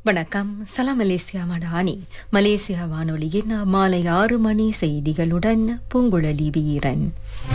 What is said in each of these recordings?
வணக்கம் சலாம் Malaysia Madani Malaysia வானொலியின் மாலை ஆறு மணி செய்திகளுடன் பூங்குழலி வீரன்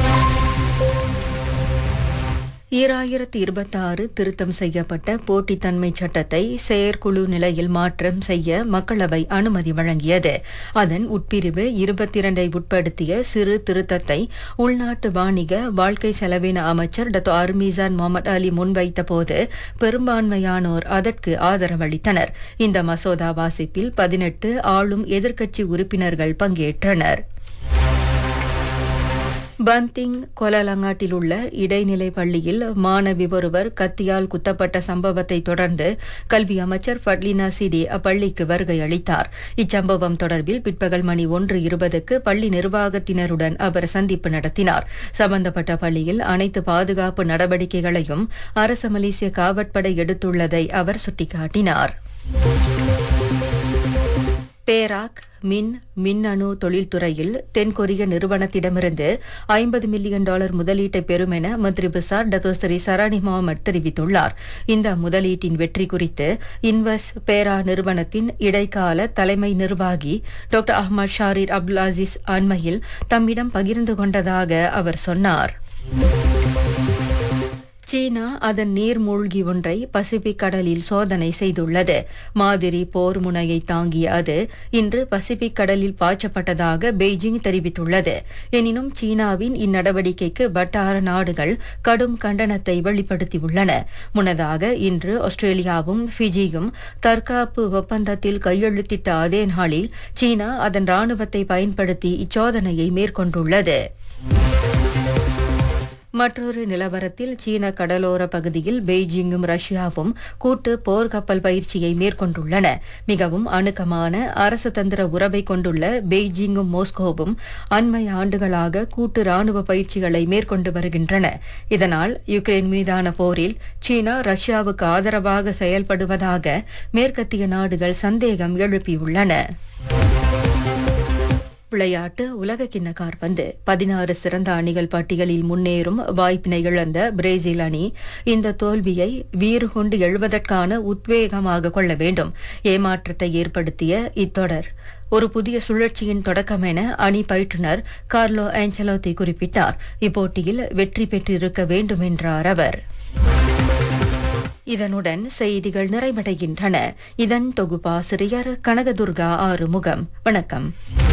ஈராயிரத்தி இருபத்தாறு திருத்தம் செய்யப்பட்ட போட்டித்தன்மை சட்டத்தை செயற்குழு நிலையில் மாற்றம் செய்ய மக்களவை அனுமதி வழங்கியது அதன் உட்பிரிவு இருபத்தி இரண்டை உட்படுத்திய சிறு திருத்தத்தை உள்நாட்டு வாணிக வாழ்க்கை செலவின அமைச்சர் டத்தோ அர்மீசான் முகமது அலி முன்வைத்த போது பெரும்பான்மையானோர் அதற்கு ஆதரவளித்தனர் இந்த மசோதா வாசிப்பில் பதினெட்டு ஆளும் எதிர்க்கட்சி உறுப்பினர்கள் பங்கேற்றனர் பந்திங் கொலலங்காட்டில் உள்ள இடைநிலை பள்ளியில் மாணவி ஒருவர் கத்தியால் குத்தப்பட்ட சம்பவத்தை தொடர்ந்து கல்வி அமைச்சர் ஃபட்லினா சிடி அப்பள்ளிக்கு வருகை அளித்தார் இச்சம்பவம் தொடர்பில் பிற்பகல் மணி ஒன்று இருபதுக்கு பள்ளி நிர்வாகத்தினருடன் அவர் சந்திப்பு நடத்தினார் சம்பந்தப்பட்ட பள்ளியில் அனைத்து பாதுகாப்பு நடவடிக்கைகளையும் அரச மலேசிய காவற்படை எடுத்துள்ளதை அவர் சுட்டிக்காட்டினார் பேராக் மின் மின்னணு தொழில்துறையில் தென்கொரிய நிறுவனத்திடமிருந்து ஐம்பது மில்லியன் டாலர் முதலீட்டை பெறும் என மந்திரி பிசார் டத்தோஸ்ரீ சரானி முகமது தெரிவித்துள்ளார் இந்த முதலீட்டின் வெற்றி குறித்து இன்வெஸ் பேரா நிறுவனத்தின் இடைக்கால தலைமை நிர்வாகி டாக்டர் அஹ்மத் ஷாரீர் அப்துல் அசீஸ் அண்மையில் தம்மிடம் பகிர்ந்து கொண்டதாக அவர் சொன்னார் சீனா அதன் நீர்மூழ்கி ஒன்றை பசிபிக் கடலில் சோதனை செய்துள்ளது மாதிரி போர் முனையை தாங்கிய அது இன்று பசிபிக் கடலில் பாய்ச்சப்பட்டதாக பெய்ஜிங் தெரிவித்துள்ளது எனினும் சீனாவின் இந்நடவடிக்கைக்கு வட்டார நாடுகள் கடும் கண்டனத்தை வெளிப்படுத்தியுள்ளன முன்னதாக இன்று ஆஸ்திரேலியாவும் ஃபிஜியும் தற்காப்பு ஒப்பந்தத்தில் கையெழுத்திட்ட அதே நாளில் சீனா அதன் ராணுவத்தை பயன்படுத்தி இச்சோதனையை மேற்கொண்டுள்ளது மற்றொரு நிலவரத்தில் சீன கடலோர பகுதியில் பெய்ஜிங்கும் ரஷ்யாவும் கூட்டு போர்க்கப்பல் பயிற்சியை மேற்கொண்டுள்ளன மிகவும் அணுக்கமான அரசு தந்திர உறவை கொண்டுள்ள பெய்ஜிங்கும் மோஸ்கோவும் அண்மை ஆண்டுகளாக கூட்டு ராணுவ பயிற்சிகளை மேற்கொண்டு வருகின்றன இதனால் யுக்ரைன் மீதான போரில் சீனா ரஷ்யாவுக்கு ஆதரவாக செயல்படுவதாக மேற்கத்திய நாடுகள் சந்தேகம் எழுப்பியுள்ளன விளையாட்டு உலகக்கிண்ண காற்பந்து பதினாறு சிறந்த அணிகள் பட்டியலில் முன்னேறும் வாய்ப்பினை இழந்த பிரேசில் அணி இந்த தோல்வியை வீறு கொண்டு எழுவதற்கான உத்வேகமாக கொள்ள வேண்டும் ஏமாற்றத்தை ஏற்படுத்திய இத்தொடர் ஒரு புதிய சுழற்சியின் தொடக்கம் என அணி பயிற்றுநர் கார்லோ ஆஞ்சலோத்தி குறிப்பிட்டார் இப்போட்டியில் வெற்றி பெற்றிருக்க வேண்டும் என்றார் அவர் இதனுடன் செய்திகள் நிறைவடைகின்றன இதன் தொகுப்பாசிரியர் கனகதுர்கா ஆறுமுகம் வணக்கம்